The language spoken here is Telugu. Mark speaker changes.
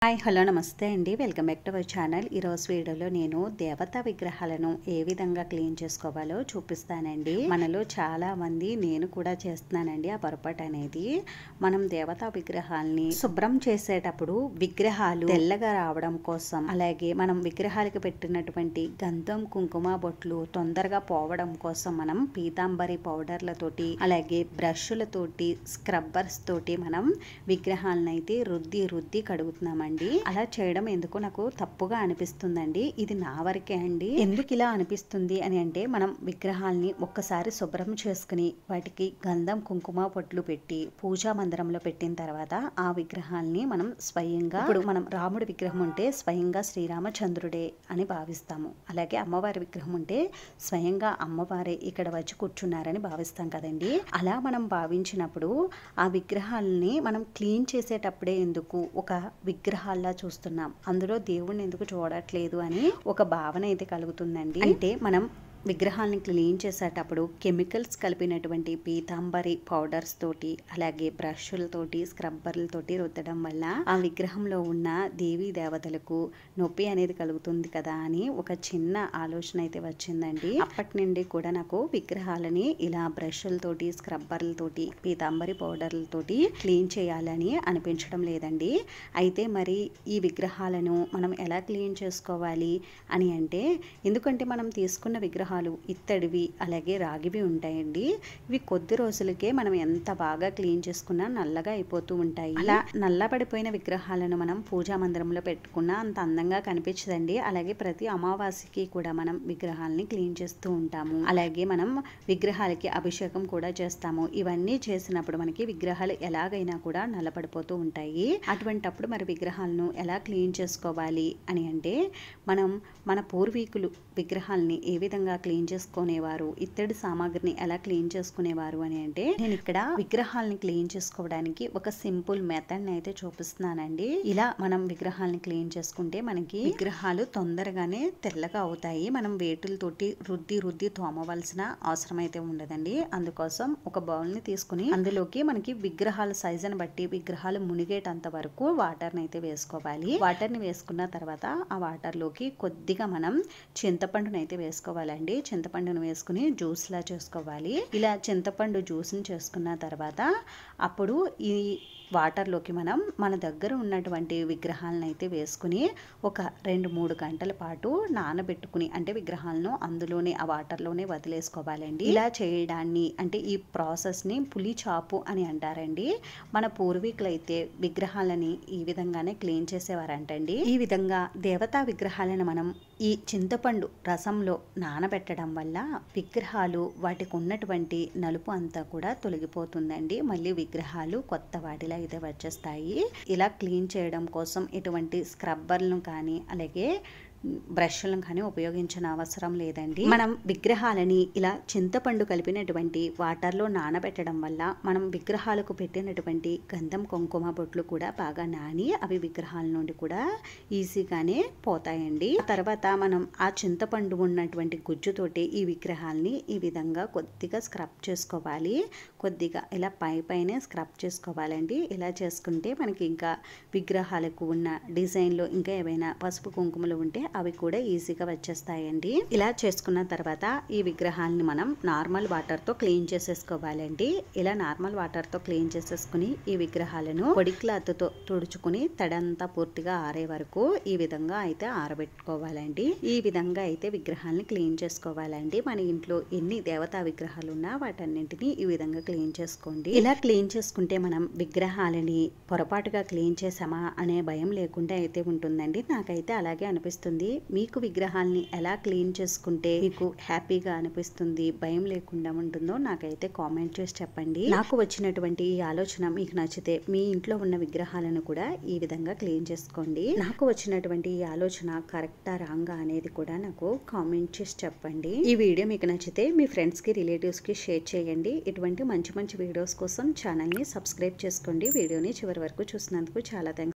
Speaker 1: హాయ్ హలో నమస్తే అండి welcome back to our channel ఈరోజు వీడియోలో నేను దేవతా విగ్రహాలను ఏ విధంగా క్లీన్ చేసుకోవాలో చూపిస్తానండి మనలో చాలా మంది నేను కూడా చేస్తున్నానండి ఆ పొరపాటు అనేది మనం దేవతా విగ్రహాల్ని శుభ్రం చేసేటప్పుడు విగ్రహాలు తెల్లగా రావడం కోసం అలాగే మనం విగ్రహాలకు పెట్టినటువంటి గంధం కుంకుమ బొట్లు తొందరగా పోవడం కోసం మనం పీతాంబరి పౌడర్లతోటి అలాగే బ్రష్లతోటి స్క్రబ్బర్స్ తోటి మనం విగ్రహాలను అయితే రుద్ది రుద్ది కడుగుతున్నామండి అలా చేయడం ఎందుకు నాకు తప్పుగా అనిపిస్తుందండి ఇది నా వరకే అండి ఎందుకు ఇలా అనిపిస్తుంది అని అంటే మనం విగ్రహాల్ని ఒక్కసారి శుభ్రం చేసుకుని వాటికి గంధం కుంకుమ పొట్లు పెట్టి పూజా మందిరంలో పెట్టిన తర్వాత ఆ విగ్రహాల్ని మనం స్వయంగా ఇప్పుడు మనం రాముడి విగ్రహం ఉంటే స్వయంగా శ్రీరామచంద్రుడే అని భావిస్తాము అలాగే అమ్మవారి విగ్రహం ఉంటే స్వయంగా అమ్మవారే ఇక్కడ వచ్చి కూర్చున్నారని భావిస్తాం కదండి అలా మనం భావించినప్పుడు ఆ విగ్రహాలని మనం క్లీన్ చేసేటప్పుడే ఎందుకు ఒక విగ్రహాల్లా చూస్తున్నాం అందులో దేవుణ్ణి ఎందుకు చూడట్లేదు అని ఒక భావన అయితే కలుగుతుందండి అంటే మనం విగ్రహాలను క్లీన్ చేసేటప్పుడు కెమికల్స్ కలిపినటువంటి పీతాంబరి పౌడర్స్ తోటి అలాగే బ్రష్లతోటి స్క్రబ్బర్లతోటి రుద్దడం వల్ల ఆ విగ్రహంలో ఉన్న దేవీ దేవతలకు నొప్పి అనేది కలుగుతుంది కదా అని ఒక చిన్న ఆలోచన అయితే వచ్చిందండి అప్పటి నుండి కూడా నాకు విగ్రహాలని ఇలా బ్రష్లతోటి స్క్రబ్బర్లతోటి పీతాంబరి పౌడర్లతోటి క్లీన్ చేయాలని అనిపించడం లేదండి అయితే మరి ఈ విగ్రహాలను మనం ఎలా క్లీన్ చేసుకోవాలి అని అంటే ఎందుకంటే మనం తీసుకున్న విగ్రహాలు ఇత్తడివి అలాగే రాగివి ఉంటాయండి ఇవి కొద్ది రోజులకే మనం ఎంత బాగా క్లీన్ చేసుకున్నా నల్లగా అయిపోతూ ఉంటాయి అలా నల్లబడిపోయిన విగ్రహాలను మనం పూజా మందిరంలో పెట్టుకున్నా అంత అందంగా కనిపించదండి అలాగే ప్రతి అమావాస్యకి కూడా మనం విగ్రహాలని క్లీన్ చేస్తూ ఉంటాము అలాగే మనం విగ్రహాలకి అభిషేకం కూడా చేస్తాము ఇవన్నీ చేసినప్పుడు మనకి విగ్రహాలు ఎలాగైనా కూడా నల్లబడిపోతూ ఉంటాయి అటువంటప్పుడు మరి విగ్రహాలను ఎలా క్లీన్ చేసుకోవాలి అని అంటే మనం మన పూర్వీకులు విగ్రహాలని ఏ విధంగా క్లీన్ చేసుకునేవారు ఇత్తడి సామాగ్రిని ఎలా క్లీన్ చేసుకునేవారు అని అంటే నేను ఇక్కడ విగ్రహాలని క్లీన్ చేసుకోవడానికి ఒక సింపుల్ మెథడ్ అయితే చూపిస్తున్నానండి ఇలా మనం విగ్రహాలని క్లీన్ చేసుకుంటే మనకి విగ్రహాలు తొందరగానే తెల్లగా అవుతాయి మనం వేటులతోటి రుద్ది రుద్ది తోమవలసిన అవసరం అయితే ఉండదండి అందుకోసం ఒక బౌల్ ని తీసుకుని అందులోకి మనకి విగ్రహాల సైజుని బట్టి విగ్రహాలు మునిగేటంత వరకు వాటర్ ని అయితే వేసుకోవాలి వాటర్ ని వేసుకున్న తర్వాత ఆ వాటర్ లోకి కొద్దిగా మనం చింతపండుని అయితే వేసుకోవాలండి చింతపండును వేసుకుని జ్యూస్ లా చేసుకోవాలి ఇలా చింతపండు జ్యూస్ని చేసుకున్న తర్వాత అప్పుడు ఈ వాటర్లోకి మనం మన దగ్గర ఉన్నటువంటి విగ్రహాలను అయితే వేసుకుని ఒక రెండు మూడు గంటల పాటు నానబెట్టుకుని అంటే విగ్రహాలను అందులోనే ఆ వాటర్లోనే వదిలేసుకోవాలండి ఇలా చేయడాన్ని అంటే ఈ ప్రాసెస్ని పులి చాపు అని అంటారండి మన పూర్వీకులు అయితే విగ్రహాలని ఈ విధంగానే క్లీన్ చేసేవారంటండి ఈ విధంగా దేవతా విగ్రహాలను మనం ఈ చింతపండు రసంలో నానబెట్టడం వల్ల విగ్రహాలు వాటికి ఉన్నటువంటి నలుపు అంతా కూడా తొలగిపోతుందండి మళ్ళీ విగ్రహాలు కొత్త వాటిలా అయితే వచ్చేస్తాయి ఇలా క్లీన్ చేయడం కోసం ఎటువంటి స్క్రబ్బర్లను కానీ అలాగే బ్రష్లను కానీ ఉపయోగించిన అవసరం లేదండి మనం విగ్రహాలని ఇలా చింతపండు కలిపినటువంటి వాటర్లో నానబెట్టడం వల్ల మనం విగ్రహాలకు పెట్టినటువంటి గంధం కుంకుమ బొట్లు కూడా బాగా నాని అవి విగ్రహాల నుండి కూడా ఈజీగానే పోతాయండి తర్వాత మనం ఆ చింతపండు ఉన్నటువంటి గుజ్జుతోటి ఈ విగ్రహాల్ని ఈ విధంగా కొద్దిగా స్క్రబ్ చేసుకోవాలి కొద్దిగా ఇలా పై పైనే స్క్రబ్ చేసుకోవాలండి ఇలా చేసుకుంటే మనకి ఇంకా విగ్రహాలకు ఉన్న డిజైన్లో ఇంకా ఏవైనా పసుపు కుంకుమలు ఉంటే అవి కూడా ఈజీగా వచ్చేస్తాయండి ఇలా చేసుకున్న తర్వాత ఈ విగ్రహాలని మనం నార్మల్ వాటర్తో క్లీన్ చేసేసుకోవాలండి ఇలా నార్మల్ వాటర్తో క్లీన్ చేసేసుకుని ఈ విగ్రహాలను పొడి క్లాత్తో తుడుచుకుని తడంతా పూర్తిగా ఆరే వరకు ఈ విధంగా అయితే ఆరబెట్టుకోవాలండి ఈ విధంగా అయితే విగ్రహాలని క్లీన్ చేసుకోవాలండి మన ఇంట్లో ఎన్ని దేవతా విగ్రహాలు ఉన్నా వాటన్నింటినీ ఈ విధంగా క్లీన్ చేసుకోండి ఇలా క్లీన్ చేసుకుంటే మనం విగ్రహాలని పొరపాటుగా క్లీన్ చేసామా అనే భయం లేకుండా అయితే ఉంటుందండి నాకైతే అలాగే అనిపిస్తుంది మీకు విగ్రహాల్ని ఎలా క్లీన్ చేసుకుంటే మీకు హ్యాపీగా అనిపిస్తుంది భయం లేకుండా ఉంటుందో నాకైతే కామెంట్ చేసి చెప్పండి నాకు వచ్చినటువంటి ఈ ఆలోచన మీకు నచ్చితే మీ ఇంట్లో ఉన్న విగ్రహాలను కూడా ఈ విధంగా క్లీన్ చేసుకోండి నాకు వచ్చినటువంటి ఈ ఆలోచన కరెక్టా రాంగా అనేది కూడా నాకు కామెంట్ చేసి చెప్పండి ఈ వీడియో మీకు నచ్చితే మీ ఫ్రెండ్స్ కి రిలేటివ్స్ కి షేర్ చేయండి ఇటువంటి మంచి మంచి వీడియోస్ కోసం ఛానల్ ని సబ్స్క్రైబ్ చేసుకోండి వీడియోని చివరి వరకు చూసినందుకు చాలా థ్యాంక్స్